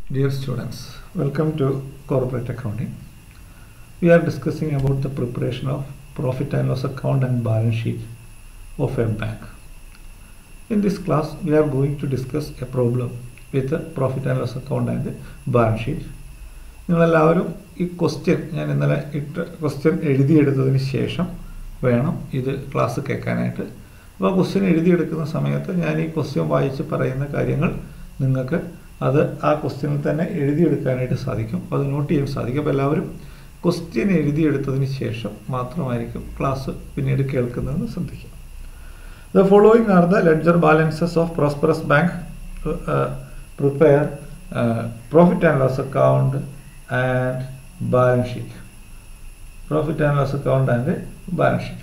Dear students, welcome to Corporate Accounting. We are discussing about the preparation of profit and loss account and balance sheet of a bank. In this class, we are going to discuss a problem with the profit and loss account and the balance sheet. നിങ്ങളെല്ലാവരും ഈ question ഞാൻ ഇന്നലെ ഇട്ട question എഴുതിയെടുത്തതിന് ശേഷം വേണം ഇത് class കേൾക്കാനായിട്ട് അപ്പോൾ ക്വസ്റ്റ്യൻ എഴുതിയെടുക്കുന്ന സമയത്ത് ഞാൻ ഈ ക്വസ്റ്റ്യൻ വായിച്ച് പറയുന്ന കാര്യങ്ങൾ നിങ്ങൾക്ക് അത് ആ ക്വസ്റ്റ്യനിൽ തന്നെ എഴുതിയെടുക്കാനായിട്ട് സാധിക്കും അത് നോട്ട് ചെയ്യാൻ സാധിക്കും അപ്പോൾ എല്ലാവരും ക്വസ്റ്റ്യൻ എഴുതിയെടുത്തതിന് ശേഷം മാത്രമായിരിക്കും ക്ലാസ് പിന്നീട് കേൾക്കുന്നതെന്ന് ശ്രദ്ധിക്കുക the following are the ledger balances of prosperous bank prepare profit and loss account and balance sheet profit and loss account and balance sheet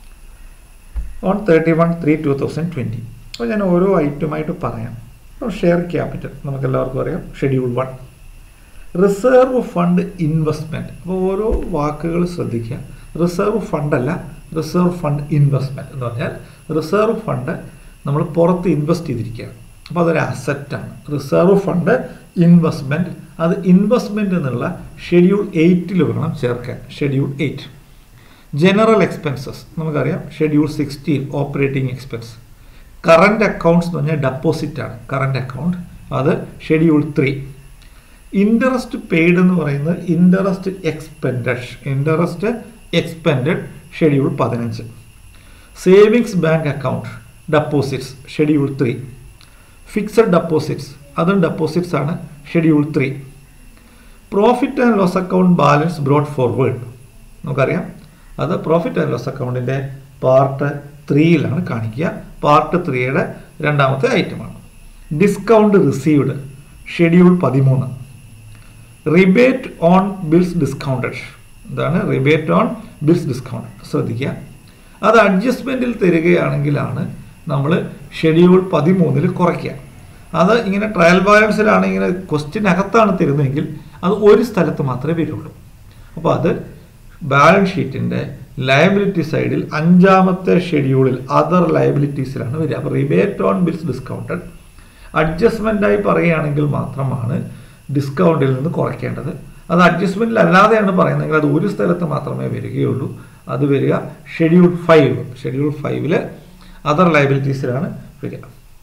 on thirty one three two thousand twenty അപ്പോൾ ഞാൻ ഓരോ ഐറ്റമായിട്ട് പറയാം അപ്പോൾ share capital നമുക്ക് എല്ലാവർക്കും അറിയാം schedule one reserve fund investment അപ്പോൾ ഓരോ വാക്കുകൾ ശ്രദ്ധിക്കുക റിസർവ് ഫണ്ടല്ല റിസർവ് ഫണ്ട് ഇൻവെസ്റ്റ്മെൻറ്റ് എന്ന് പറഞ്ഞാൽ റിസർവ് ഫണ്ട് നമ്മൾ പുറത്ത് ഇൻവെസ്റ്റ് ചെയ്തിരിക്കുകയാണ് അപ്പോൾ അതൊരു അസറ്റാണ് റിസർവ് ഫണ്ട് ഇൻവെസ്റ്റ്മെൻറ്റ് അത് ഇൻവെസ്റ്റ്മെൻറ്റ് എന്നുള്ള ഷെഡ്യൂൾ എയ്റ്റിൽ വേണം ചേർക്കാൻ ഷെഡ്യൂൾ എയ്റ്റ് ജനറൽ എക്സ്പെൻസസ് നമുക്കറിയാം schedule sixteen operating expense current accounts എന്ന് പറഞ്ഞാൽ ഡെപ്പോസിറ്റ് ആണ് കറണ്ട് അക്കൗണ്ട് അത് ഷെഡ്യൂൾ ത്രീ ഇൻട്രസ്റ്റ് പെയ്ഡ് എന്ന് പറയുന്നത് interest expended interest expended schedule പതിനഞ്ച് savings bank account deposits schedule three fixed deposits അതും ഡെപ്പോസിറ്റ്സ് ആണ് schedule three profit and loss account balance brought forward നമുക്കറിയാം അത് പ്രോഫിറ്റ് ആൻഡ് ലോസ് അക്കൗണ്ടിൻ്റെ part ത്രീയിലാണ് കാണിക്കുക പാർട്ട് ത്രീയുടെ രണ്ടാമത്തെ ഐറ്റമാണ് ഡിസ്കൗണ്ട് റിസീവ്ഡ് ഷെഡ്യൂൾ പതിമൂന്ന് റിബേറ്റ് ഓൺ ബിൽസ് ഡിസ്കൗണ്ടഡ് ഇതാണ് റിബേറ്റ് ഓൺ ബിൽസ് ഡിസ്കൗണ്ട് ശ്രദ്ധിക്കുക അത് അഡ്ജസ്റ്റ്മെൻറ്റിൽ തരികയാണെങ്കിലാണ് നമ്മൾ ഷെഡ്യൂൾ പതിമൂന്നിൽ കുറയ്ക്കുക അത് ഇങ്ങനെ ട്രയൽ ബാലൻസിലാണ് ഇങ്ങനെ ക്വസ്റ്റ്യനകത്താണ് തരുന്നതെങ്കിൽ അത് ഒരു സ്ഥലത്ത് മാത്രമേ വരുള്ളൂ അപ്പോൾ അത് ബാലൻസ് ഷീറ്റിൻ്റെ ലയബിലിറ്റി സൈഡിൽ അഞ്ചാമത്തെ ഷെഡ്യൂളിൽ അതർ ലയബിലിറ്റീസിലാണ് വരിക അപ്പോൾ റിബേറ്റ് ഓൺ ബിൽസ് ഡിസ്കൗണ്ടഡ് അഡ്ജസ്റ്റ്മെൻ്റായി പറയുകയാണെങ്കിൽ മാത്രമാണ് ഡിസ്കൗണ്ടിൽ നിന്ന് കുറയ്ക്കേണ്ടത് അത് അഡ്ജസ്റ്റ്മെൻറ്റിൽ അല്ലാതെയാണ് പറയുന്നതെങ്കിൽ അത് ഒരു സ്ഥലത്ത് മാത്രമേ വരികയുള്ളൂ അത് വരിക ഷെഡ്യൂൾ ഫൈവ് ഷെഡ്യൂൾ ഫൈവിൽ അതർ ലയബിലിറ്റീസിലാണ് വരിക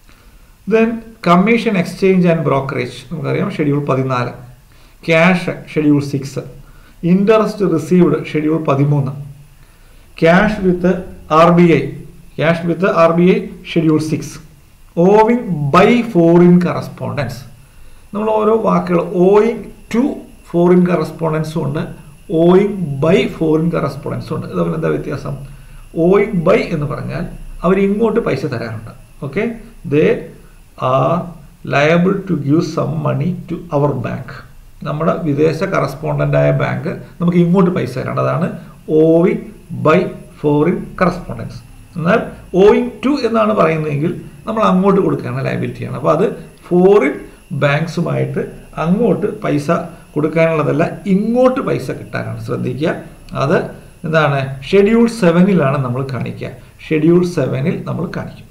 then commission exchange and brokerage നമുക്കറിയാം ഷെഡ്യൂൾ പതിനാല് cash schedule six interest received schedule പതിമൂന്ന് cash with R B I cash with R B I schedule six owing by foreign correspondents നമ്മൾ ഓരോ വാക്കുകൾ owing to foreign കറസ്പോണ്ടൻസും ഉണ്ട് owing by foreign കറസ്പോണ്ടൻസും ഉണ്ട് ഇതമ്മിൽ എന്താ വ്യത്യാസം ഓയിങ് ബൈ എന്ന് പറഞ്ഞാൽ അവർ ഇങ്ങോട്ട് പൈസ തരാറുണ്ട് okay they are liable to give some money to our bank നമ്മുടെ വിദേശ കറസ്പോണ്ടൻ്റായ ബാങ്ക് നമുക്ക് ഇങ്ങോട്ട് പൈസ തരാണ്ട് അതാണ് ഓയിങ് ബൈ ഫോറിൻ കറസ്പോണ്ടൻസ് എന്നാൽ ഓയിങ് ടു എന്നാണ് പറയുന്നതെങ്കിൽ നമ്മൾ അങ്ങോട്ട് കൊടുക്കുകയാണ് ലയബിലിറ്റിയാണ് അപ്പോൾ അത് ഫോറിൻ ബാങ്ക്സുമായിട്ട് അങ്ങോട്ട് പൈസ കൊടുക്കാനുള്ളതല്ല ഇങ്ങോട്ട് പൈസ കിട്ടാനാണ് ശ്രദ്ധിക്കുക അത് എന്താണ് ഷെഡ്യൂൾ സെവനിലാണ് നമ്മൾ കാണിക്കുക ഷെഡ്യൂൾ സെവനിൽ നമ്മൾ കാണിക്കും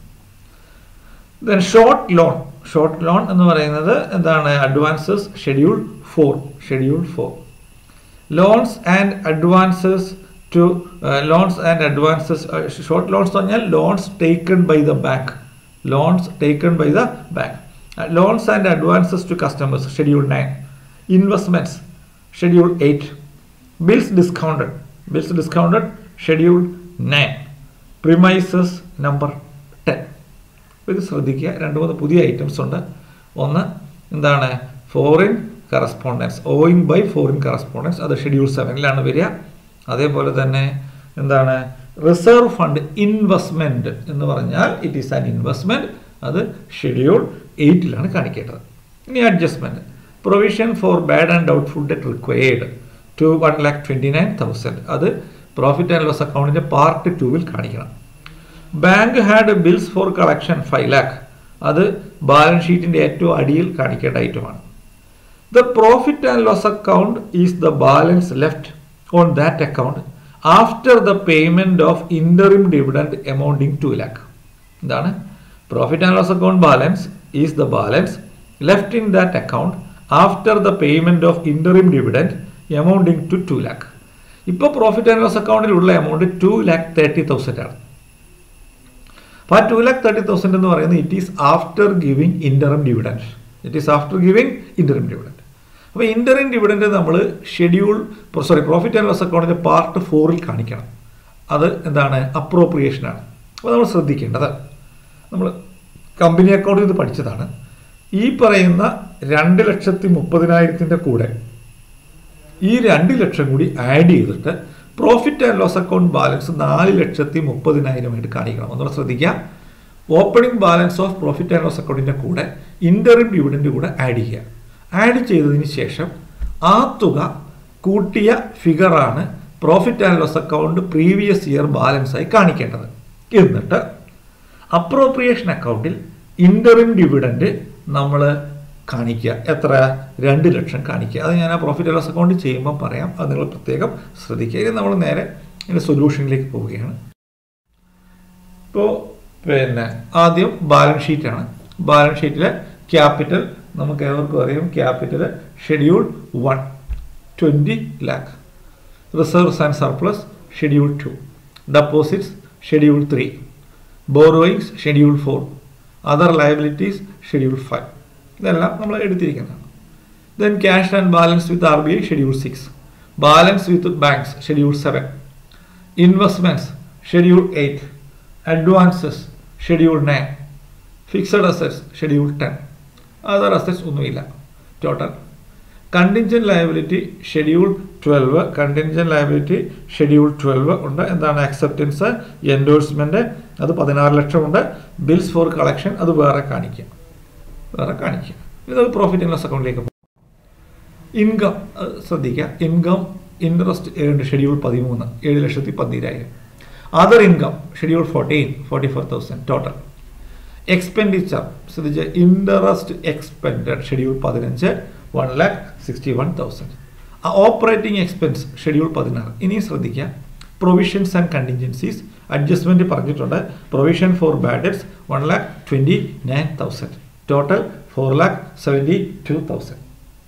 then short loan short loan എന്ന് പറയുന്നത് എന്താണ് advances schedule four schedule four loans and advances to loans and advances short loans പറഞ്ഞാൽ loans taken by the bank loans taken by the bank loans and advances to customers schedule nine investments schedule eight bills discounted bills discounted schedule nine premises number ten ഇത് ശ്രദ്ധിക്കുക രണ്ട് മൂന്ന് പുതിയ items ഉണ്ട് ഒന്ന് എന്താണ് foreign correspondents owing by foreign correspondence അത് schedule സെവനിലാണ് വരിക അതേപോലെ തന്നെ എന്താണ് റിസർവ് ഫണ്ട് ഇൻവെസ്റ്റ്മെൻറ്റ് എന്ന് പറഞ്ഞാൽ ഇറ്റ് ഈസ് ആൻ ഇൻവെസ്റ്റ്മെൻറ്റ് അത് ഷെഡ്യൂൾ എയ്റ്റിലാണ് കാണിക്കേണ്ടത് ഇനി adjustment provision for bad and doubtful debt required to one lakh twenty nine thousand അത് പ്രോഫിറ്റ് ആൻഡ് ലോസ് അക്കൗണ്ടിൻ്റെ പാർട്ട് ടൂവിൽ കാണിക്കണം bank had bills for collection five lakh അത് ബാലൻസ് ഷീറ്റിൻ്റെ ഏറ്റവും അടിയിൽ കാണിക്കേണ്ട ഐറ്റമാണ് the profit and loss account is the balance left on that account after the payment of interim dividend amounting to lakh എന്താണ് profit and loss account balance is the balance left in that account after the payment of interim dividend amounting to two lakh ഇപ്പോൾ profit and loss അക്കൗണ്ടിലുള്ള amount two lakh thirty thousand ആണ് അപ്പോൾ ആ two lakh thirty thousand എന്ന് പറയുന്നത് it is after giving interim dividend it is after giving interim dividend അപ്പോൾ interim dividend നമ്മൾ schedule sorry profit and loss അക്കൗണ്ടിൻ്റെ പാർട്ട് ഫോറിൽ കാണിക്കണം അത് എന്താണ് അപ്രോപ്രിയേഷനാണ് അപ്പോൾ നമ്മൾ ശ്രദ്ധിക്കേണ്ടത് നമ്മൾ കമ്പനി അക്കൗണ്ടിൽ ഇത് പഠിച്ചതാണ് ഈ പറയുന്ന രണ്ട് ലക്ഷത്തി മുപ്പതിനായിരത്തിൻ്റെ കൂടെ ഈ രണ്ട് ലക്ഷം കൂടി ആഡ് ചെയ്തിട്ട് profit and loss account balance നാല് ലക്ഷത്തി മുപ്പതിനായിരമായിട്ട് കാണിക്കണം ഒന്നുകൂടെ ശ്രദ്ധിക്കുക opening balance of profit and loss അക്കൗണ്ടിൻ്റെ കൂടെ ഇൻ്ററിം ഡിവിഡൻ്റ് കൂടെ ആഡ് ചെയ്യുക ആഡ് ചെയ്തതിന് ശേഷം ആ തുക കൂട്ടിയ ഫിഗറാണ് profit and loss account previous year ബാലൻസായി കാണിക്കേണ്ടത് എന്നിട്ട് അപ്രോപ്രിയേഷൻ അക്കൗണ്ടിൽ ഇൻ്ററിം ഡിവിഡൻറ്റ് നമ്മൾ കാണിക്കുക എത്ര രണ്ട് ലക്ഷം കാണിക്കുക അത് ഞാൻ ആ പ്രോഫിറ്റ് ലോസ് അക്കൗണ്ട് ചെയ്യുമ്പോൾ പറയാം അത് നിങ്ങൾ പ്രത്യേകം ശ്രദ്ധിക്കുക ഇനി നമ്മൾ നേരെ ഇതിൻ്റെ സൊല്യൂഷനിലേക്ക് പോവുകയാണ് ഇപ്പോൾ പിന്നെ ആദ്യം ബാലൻസ് ഷീറ്റാണ് ബാലൻസ് ഷീറ്റിലെ ക്യാപിറ്റൽ നമുക്ക് ഏവർക്കും അറിയാം capital schedule one twenty lakh reserves and surplus schedule two deposits schedule three borrowings schedule four other liabilities schedule five ഇതെല്ലാം നമ്മൾ എടുത്തിരിക്കുന്നതാണ് then cash and balance with R B I schedule six balance with banks schedule seven investments schedule eight advances schedule nine fixed assets schedule ten other assets ഒന്നുമില്ല total contingent liability schedule twelve contingent liability schedule twelve ഉണ്ട് എന്താണ് acceptance endorsement അത് പതിനാറ് ലക്ഷമുണ്ട് bills for collection അത് വേറെ കാണിക്കുക വേറെ കാണിക്കുക ഇത് പ്രോഫിറ്റ് ആൻഡ് ലോസ് അക്കൗണ്ടിലേക്ക് പോകും ഇൻകം ശ്രദ്ധിക്കുക ഇൻകം ഇൻട്രസ്റ്റ് ഏഴ് ഷെഡ്യൂൾ പതിമൂന്ന് ഏഴ് ലക്ഷത്തി പന്തിരായിരം other income schedule fourteen forty four thousand total expenditure ശ്രദ്ധിച്ച് ഇൻട്രസ്റ്റ് എക്സ്പെൻഡഡ് ഷെഡ്യൂൾ പതിനഞ്ച് one lakh sixty one thousand ആ ഓപ്പറേറ്റിംഗ് എക്സ്പെൻസ് ഷെഡ്യൂൾ പതിനാറ് ഇനിയും ശ്രദ്ധിക്കുക പ്രൊവിഷൻസ് ആൻഡ് കണ്ടിൻജൻസീസ് അഡ്ജസ്റ്റ്മെൻറ്റ് പറഞ്ഞിട്ടുണ്ട് provision for bad debts one lakh twenty nine thousand total four lakh seventy two thousand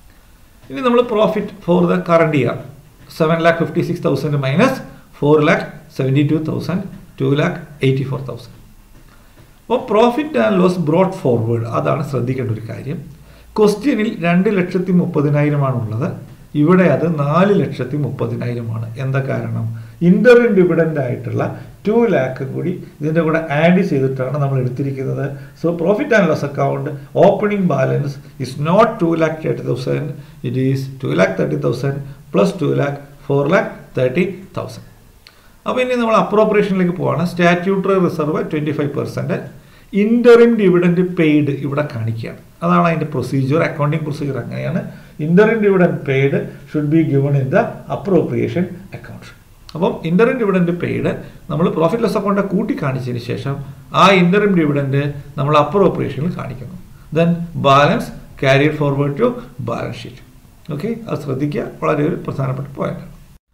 ഇനി നമ്മൾ profit for the current year seven lakh fifty six thousand minus four lakh seventy two thousand two lakh eighty four thousand അപ്പോൾ profit and loss brought forward അതാണ് ശ്രദ്ധിക്കേണ്ട ഒരു കാര്യം ക്വസ്റ്റ്യനിൽ രണ്ട് ലക്ഷത്തി മുപ്പതിനായിരമാണ് ഉള്ളത് ഇവിടെ അത് നാല് ലക്ഷത്തി മുപ്പതിനായിരമാണ് എന്താ കാരണം ഇൻ്ററിൻ ഡിവിഡൻ്റ് ആയിട്ടുള്ള ടു ലാക്ക് കൂടി ഇതിൻ്റെ കൂടെ ആഡ് ചെയ്തിട്ടാണ് നമ്മൾ എടുത്തിരിക്കുന്നത് so profit and loss account opening balance is not two lakh thirty thousand it is two lakh thirty thousand plus two lakh four lakh thirty thousand അപ്പോൾ ഇനി നമ്മൾ അപ്രോപ്രിയേഷനിലേക്ക് പോവാണ് statutory reserve twenty five percent interim dividend paid ഇവിടെ കാണിക്കുകയാണ് അതാണ് അതിൻ്റെ പ്രൊസീജിയർ അക്കൗണ്ടിങ് പ്രൊസീജിയർ അങ്ങനെയാണ് interim dividend paid should be given in the appropriation account അപ്പം ഇൻ്ററിം ഡിവിഡൻറ്റ് പെയ്ഡ് നമ്മൾ പ്രോഫിറ്റ് ലെസ് അക്കൗണ്ട് കൂട്ടി കാണിച്ചതിന് ശേഷം ആ ഇൻ്ററിം ഡിവിഡൻറ്റ് നമ്മൾ അപ്രോപ്രിയേഷനിൽ കാണിക്കുന്നു then balance carried forward to balance sheet okay അത് ശ്രദ്ധിക്കുക വളരെ ഒരു പ്രധാനപ്പെട്ട പോയിന്റ്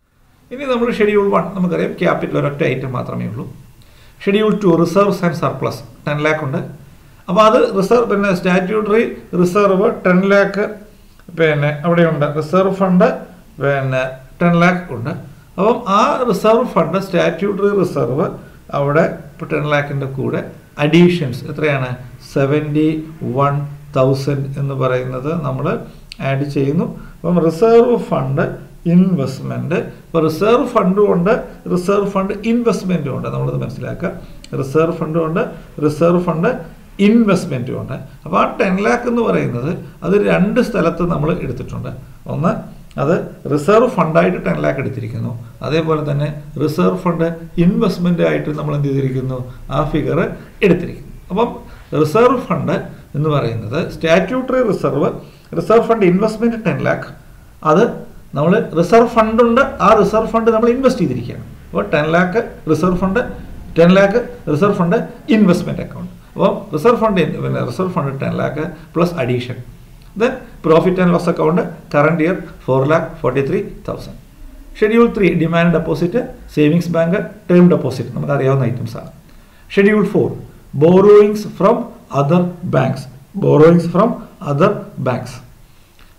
ഇനി നമ്മൾ ഷെഡ്യൂൾ വൺ നമുക്കറിയാം ക്യാപിറ്റൽ ഒരൊറ്റ ഐറ്റം മാത്രമേ ഉള്ളൂ schedule two reserves and surplus ten lakh ഉണ്ട് അപ്പോൾ അത് റിസർവ് പിന്നെ സ്റ്റാറ്റ്യൂട്ടറി റിസർവ് ടെൻ ലാക്ക് പിന്നെ അവിടെയുണ്ട് റിസർവ് ഫണ്ട് പിന്നെ ടെൻ ലാക്ക് ഉണ്ട് അപ്പം ആ റിസർവ് ഫണ്ട് സ്റ്റാറ്റ്യൂട്ടറി റിസർവ് അവിടെ ഇപ്പോൾ ടെൻ ലാക്കിൻ്റെ കൂടെ അഡീഷൻസ് എത്രയാണ് സെവൻറ്റി വൺ തൗസൻഡ് എന്ന് പറയുന്നത് നമ്മൾ ആഡ് ചെയ്യുന്നു അപ്പം റിസർവ് ഫണ്ട് ഇൻവെസ്റ്റ്മെൻറ്റ് ഇപ്പോൾ റിസർവ് ഫണ്ടും ഉണ്ട് റിസർവ് ഫണ്ട് ഇൻവെസ്റ്റ്മെൻറ്റും ഉണ്ട് നമ്മളത് മനസ്സിലാക്കുക റിസർവ് ഫണ്ടും ഉണ്ട് റിസർവ് ഫണ്ട് ഇൻവെസ്റ്റ്മെൻറ്റും ഉണ്ട് അപ്പോൾ ആ ടെൻ ലാക്ക് എന്ന് പറയുന്നത് അത് രണ്ട് സ്ഥലത്ത് നമ്മൾ എടുത്തിട്ടുണ്ട് ഒന്ന് അത് റിസർവ് ഫണ്ടായിട്ട് ടെൻ ലാക്ക് എടുത്തിരിക്കുന്നു അതേപോലെ തന്നെ റിസർവ് ഫണ്ട് ഇൻവെസ്റ്റ്മെൻ്റ് ആയിട്ട് നമ്മൾ എന്ത് ചെയ്തിരിക്കുന്നു ആ ഫിഗർ എടുത്തിരിക്കുന്നു അപ്പം റിസർവ് ഫണ്ട് എന്ന് പറയുന്നത് statutory reserve reserve fund investment ten lakh അത് നമ്മൾ റിസർവ് ഫണ്ട് ഉണ്ട് ആ റിസർവ് ഫണ്ട് നമ്മൾ ഇൻവെസ്റ്റ് ചെയ്തിരിക്കുകയാണ് അപ്പോൾ ten lakh reserve fund ten lakh reserve fund investment account അപ്പോൾ റിസർവ് ഫണ്ട് പിന്നെ reserve fund ten lakh plus addition then profit and loss account current year four lakh forty three thousand schedule three demand deposit savings bank term deposit നമുക്ക് അറിയാവുന്ന items ആണ് schedule four borrowings from other banks borrowings from other banks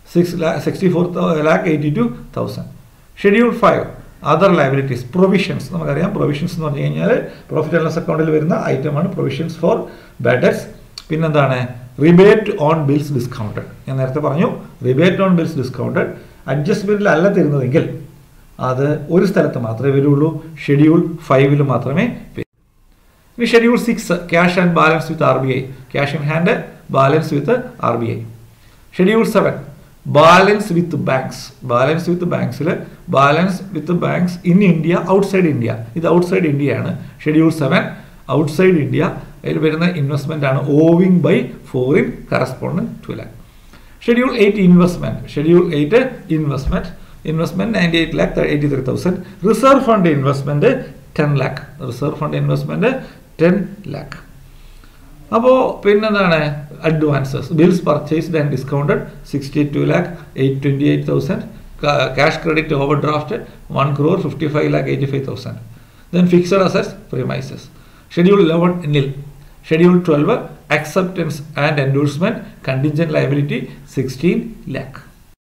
six lakh sixty four lakh eighty two thousand schedule five other liabilities provisions നമുക്കറിയാം provisions എന്ന് പറഞ്ഞു കഴിഞ്ഞാൽ profit and loss അക്കൗണ്ടിൽ വരുന്ന ഐറ്റമാണ് പ്രൊവിഷൻസ് ഫോർ ബാഡറ്റ്സ് പിന്നെന്താണ് റിബേറ്റ് ഓൺ ബിൽസ് ഡിസ്കൗണ്ടഡ് ഞാൻ നേരത്തെ പറഞ്ഞു റിബേറ്റ് ഓൺ ബിൽസ് ഡിസ്കൗണ്ടഡ് അഡ്ജസ്റ്റ്മെൻറ്റിൽ അല്ല തരുന്നതെങ്കിൽ അത് ഒരു സ്ഥലത്ത് മാത്രമേ വരുള്ളൂ ഷെഡ്യൂൾ ഫൈവിൽ മാത്രമേ വരൂ ഇനി schedule six cash and balance with R B I cash in hand balance with R B I schedule seven balance with banks balance with ബാങ്ക്സിൽ balance with banks in India outside India ഇത് outside ഇന്ത്യയാണ് schedule seven outside India അതിൽ വരുന്ന investment ആണ് owing by foreign correspondent two lakh schedule eight investment schedule eight investment investment ninety eight lakh eighty three thousand reserve fund investment ten lakh reserve fund investment ten lakh അപ്പോൾ പിന്നെന്താണ് advances bills purchased and discounted sixty two lakh eight twenty eight thousand cash credit overdraft one crore fifty five lakh eighty five thousand then fixed assets premises schedule eleven nil schedule twelve acceptance and endorsement contingent liability sixteen lakh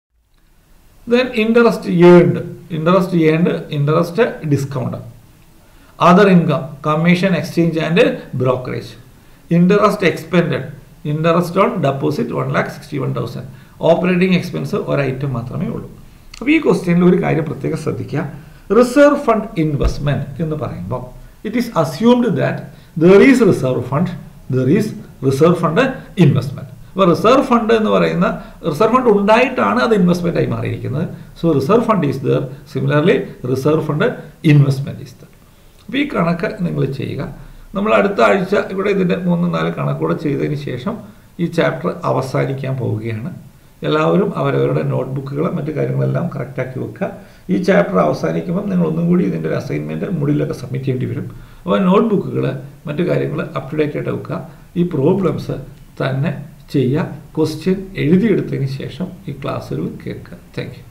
then interest earned interest earned interest discount other income commission exchange and brokerage interest expended interest on deposit one lakh sixty one thousand operating expense ഒരൈറ്റം മാത്രമേ ഉള്ളൂ അപ്പോൾ ഈ ക്വസ്റ്റ്യനിൽ ഒരു കാര്യം പ്രത്യേകം ശ്രദ്ധിക്കുക റിസർവ് ഫണ്ട് ഇൻവെസ്റ്റ്മെൻറ്റ് എന്ന് പറയുമ്പോൾ it is assumed that there is reserve fund there is reserve fund investment അപ്പോൾ റിസർവ് ഫണ്ട് എന്ന് പറയുന്ന റിസർവ് ഫണ്ട് ഉണ്ടായിട്ടാണ് അത് ഇൻവെസ്റ്റ്മെൻ്റ് ആയി മാറിയിരിക്കുന്നത് so reserve fund is there similarly reserve fund investment is there അപ്പോൾ ഈ കണക്ക് നിങ്ങൾ ചെയ്യുക നമ്മൾ അടുത്ത ആഴ്ച ഇവിടെ ഇതിൻ്റെ മൂന്ന് നാല് കണക്കൂടെ ചെയ്തതിന് ശേഷം ഈ ചാപ്റ്റർ അവസാനിക്കാൻ പോവുകയാണ് എല്ലാവരും അവരവരുടെ നോട്ട്ബുക്കുകൾ മറ്റു കാര്യങ്ങളെല്ലാം കറക്റ്റാക്കി വെക്കുക ഈ ചാപ്റ്റർ അവസാനിക്കുമ്പം നിങ്ങൾ ഒന്നും കൂടി ഇതിൻ്റെ ഒരു അസൈൻമെൻറ്റ് മുടിലൊക്കെ സബ്മിറ്റ് ചെയ്യേണ്ടി വരും അപ്പോൾ നോട്ട്ബുക്കുകൾ മറ്റു കാര്യങ്ങൾ അപ് ടു ഡേറ്റ് ആയിട്ട് വെക്കുക ഈ പ്രോബ്ലംസ് തന്നെ ചെയ്യുക ക്വസ്റ്റ്യൻ എഴുതിയെടുത്തതിന് ശേഷം ഈ ക്ലാസ്സുകൾ കേൾക്കുക താങ്ക് യു